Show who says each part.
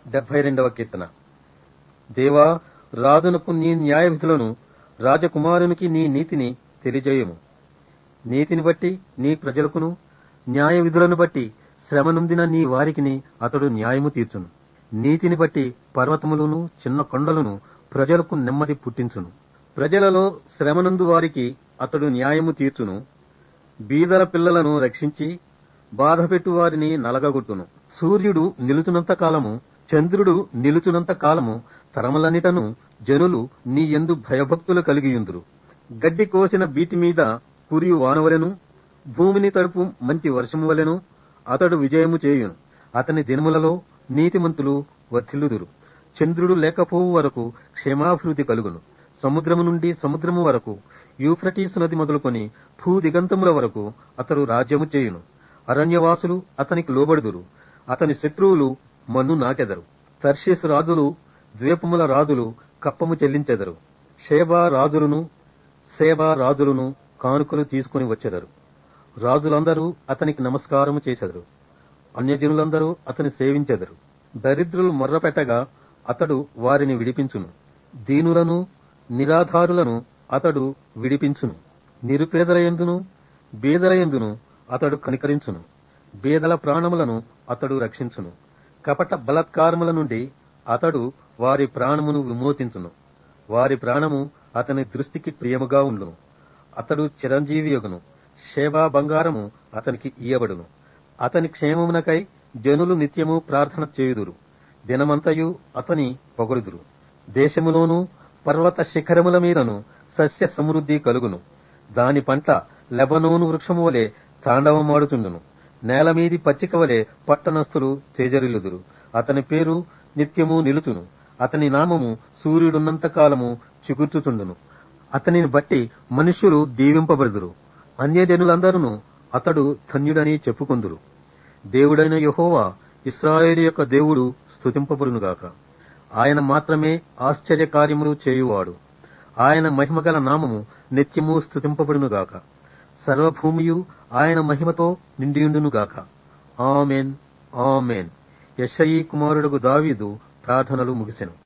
Speaker 1: డెబ్బై రెండవ కీర్తన దేవా రాజునకు నీ న్యాయ విధులను రాజకుమారునికి నీ నీతిని తెలియజేయము నీతిని బట్టి నీ ప్రజలకును న్యాయ విధులను బట్టి శ్రమనుందిన నీ వారికిని అతడు న్యాయము తీర్చును నీతిని బట్టి పర్వతములను చిన్న కొండలను ప్రజలకు నెమ్మది పుట్టించును ప్రజలలో శ్రమనందు వారికి అతడు న్యాయము తీర్చును బీదల పిల్లలను రక్షించి బాధపెట్టు వారిని నలగగొట్టును సూర్యుడు నిలుచునంత కాలము చంద్రుడు నిలుచునంత కాలము తరములన్నిటను జనులు నీ యందు భయభక్తులు కలిగియుందురు గడ్డి కోసిన బీటి మీద కురియు వానవలెను భూమిని తడుపు మంచి వర్షము వలెను అతడు విజయము చేయును అతని దినములలో నీతిమంతులు వర్ధిల్లుదురు చంద్రుడు లేకపోవు వరకు క్షేమాభివృద్ధి కలుగును సముద్రము నుండి సముద్రము వరకు యూఫ్రటీస్ నది మొదలుకొని భూ దిగంతముల వరకు అతడు రాజ్యము చేయును అరణ్యవాసులు అతనికి లోబడుదురు అతని శత్రువులు మన్ను నాకెదరు తర్షీసు రాజులు ద్వీపముల రాజులు కప్పము చెల్లించెదరు షేబా రాజులను సేబా రాజులను కానుకలు తీసుకుని వచ్చెదరు రాజులందరూ అతనికి నమస్కారము చేసెదరు అన్యజనులందరూ అతని సేవించెదరు దరిద్రులు మొర్రపెట్టగా అతడు వారిని విడిపించును దీనులను నిరాధారులను అతడు విడిపించును నిరుపేదలయందును బీదలయందును అతడు కనికరించును బీదల ప్రాణములను అతడు రక్షించును కపట బలత్కారముల నుండి అతడు వారి ప్రాణమును విమోచించును వారి ప్రాణము అతని దృష్టికి ప్రియముగా ఉండును అతడు చిరంజీవి యొగును షేబా బంగారము అతనికి ఇయ్యబడును అతని క్షేమమునకై జనులు నిత్యము ప్రార్థన చేయుదురు దినమంతయు అతని పొగడుదురు దేశములోను పర్వత శిఖరముల మీదను సస్య సమృద్ధి కలుగును దాని పంట లెబనోను వృక్షము వలె తాండవమాడుచుండును నేల మీది పచ్చిక వలె పట్టణస్థులు తేజరిల్లుదురు అతని పేరు నిత్యము నిలుచును అతని నామము సూర్యుడున్నంత కాలము చిగుర్చుచుండును అతనిని బట్టి మనుష్యులు దీవింపబడుదురు అన్యజనులందరూ అతడు ధన్యుడని చెప్పుకొందురు దేవుడైన యహోవా ఇస్రాయేలు యొక్క దేవుడు స్తుతింపబడునుగాక ఆయన మాత్రమే ఆశ్చర్య కార్యములు చేయువాడు ఆయన మహిమగల నామము నిత్యము స్తుతింపబడునుగాక సర్వభూమియు ఆయన మహిమతో నిండియుండునుగాక ఆమెన్ ఆమెన్ యశయీ కుమారుడుగు దావీదు ప్రార్థనలు ముగిసెను